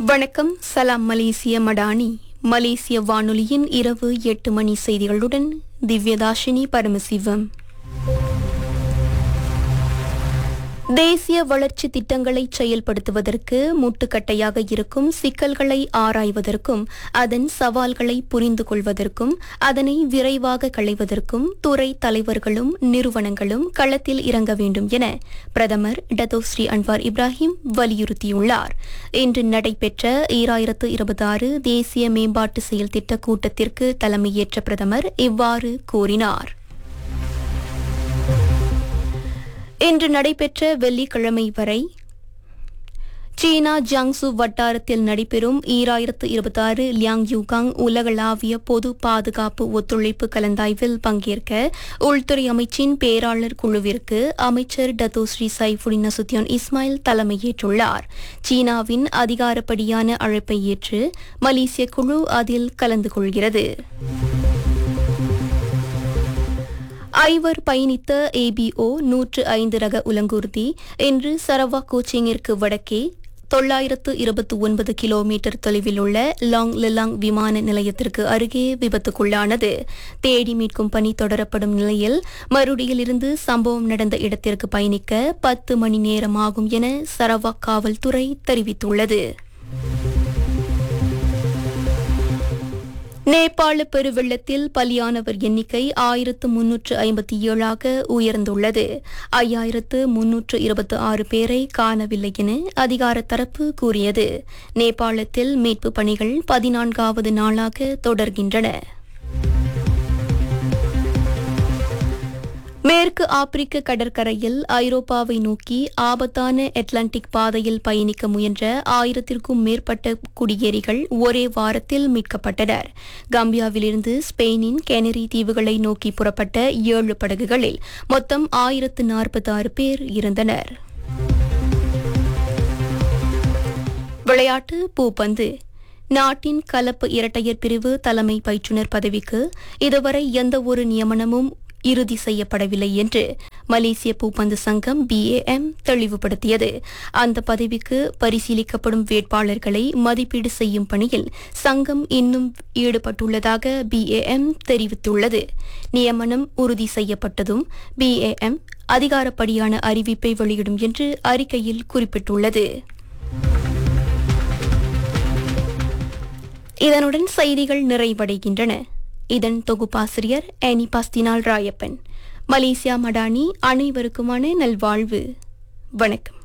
வணக்கம் சலாம் மலேசிய மடானி மலேசிய வானொலியின் இரவு எட்டு மணி செய்திகளுடன் திவ்யதாஷினி பரமசிவம் தேசிய வளர்ச்சி திட்டங்களை செயல்படுத்துவதற்கு முட்டுக்கட்டையாக இருக்கும் சிக்கல்களை ஆராய்வதற்கும் அதன் சவால்களை புரிந்து கொள்வதற்கும் அதனை விரைவாக களைவதற்கும் துறை தலைவர்களும் நிறுவனங்களும் களத்தில் இறங்க வேண்டும் என பிரதமர் டத்தோஸ்ரீ அன்வார் இப்ராஹிம் வலியுறுத்தியுள்ளார் இன்று நடைபெற்ற ஈராயிரத்து இருபத்தாறு தேசிய மேம்பாட்டு செயல் திட்ட கூட்டத்திற்கு தலைமையேற்ற பிரதமர் இவ்வாறு கூறினார் இன்று நடைபெற்ற வெள்ளிக்கிழமை வரை சீனா ஜியாங்சு வட்டாரத்தில் நடைபெறும் ஈராயிரத்து இருபத்தாறு லியாங் யூகாங் உலகளாவிய பொது பாதுகாப்பு ஒத்துழைப்பு கலந்தாய்வில் பங்கேற்க உள்துறை அமைச்சின் பேராளர் குழுவிற்கு அமைச்சர் டத்தோஸ்ரீ சைஃபுடின் நசுத்தியான் இஸ்மாயில் தலைமையேற்றுள்ளார் சீனாவின் அதிகாரப்படியான அழைப்பை ஏற்று மலேசிய குழு அதில் கலந்து கொள்கிறது ஐவர் பயணித்த ஏபிஓ நூற்று ஐந்து ரக உலங்கூர்தி இன்று சரவா கோச்சிங்கிற்கு வடக்கே தொள்ளாயிரத்து இருபத்தி ஒன்பது கிலோமீட்டர் தொலைவில் உள்ள லாங் லிலாங் விமான நிலையத்திற்கு அருகே விபத்துக்குள்ளானது தேடி மீட்கும் பணி தொடரப்படும் நிலையில் மறுடியிலிருந்து சம்பவம் நடந்த இடத்திற்கு பயணிக்க பத்து மணி நேரம் ஆகும் என சரவா காவல்துறை தெரிவித்துள்ளது நேபாள பெருவெள்ளத்தில் பலியானவர் எண்ணிக்கை ஆயிரத்து முன்னூற்று ஐம்பத்தி ஏழாக உயர்ந்துள்ளது ஐயாயிரத்து முன்னூற்று இருபத்தி ஆறு பேரை காணவில்லை என அதிகார தரப்பு கூறியது நேபாளத்தில் மீட்பு பணிகள் பதினான்காவது நாளாக தொடர்கின்றன மேற்கு ஆப்பிரிக்க கடற்கரையில் ஐரோப்பாவை நோக்கி ஆபத்தான அட்லாண்டிக் பாதையில் பயணிக்க முயன்ற ஆயிரத்திற்கும் மேற்பட்ட குடியேறிகள் ஒரே வாரத்தில் மீட்கப்பட்டனர் கம்பியாவிலிருந்து ஸ்பெயினின் கெனரி தீவுகளை நோக்கி புறப்பட்ட ஏழு படகுகளில் மொத்தம் ஆயிரத்து நாற்பத்தி ஆறு பேர் இருந்தனர் விளையாட்டு பூப்பந்து நாட்டின் கலப்பு இரட்டையர் பிரிவு தலைமை பயிற்றுநர் பதவிக்கு இதுவரை எந்த ஒரு நியமனமும் இறுதி செய்யப்படவில்லை என்று மலேசிய பூப்பந்து சங்கம் பிஏஎம் தெளிவுபடுத்தியது அந்த பதவிக்கு பரிசீலிக்கப்படும் வேட்பாளர்களை மதிப்பீடு செய்யும் பணியில் சங்கம் இன்னும் ஈடுபட்டுள்ளதாக பிஏஎம் தெரிவித்துள்ளது நியமனம் உறுதி செய்யப்பட்டதும் பிஏஎம் அதிகாரப்படியான அறிவிப்பை வெளியிடும் என்று அறிக்கையில் குறிப்பிட்டுள்ளது இதனுடன் செய்திகள் நிறைவடைகின்றன இதன் தொகுப்பாசிரியர் ஆனி பாஸ்தினால் ராயப்பன் மலேசியா மடானி அனைவருக்குமான நல்வாழ்வு வணக்கம்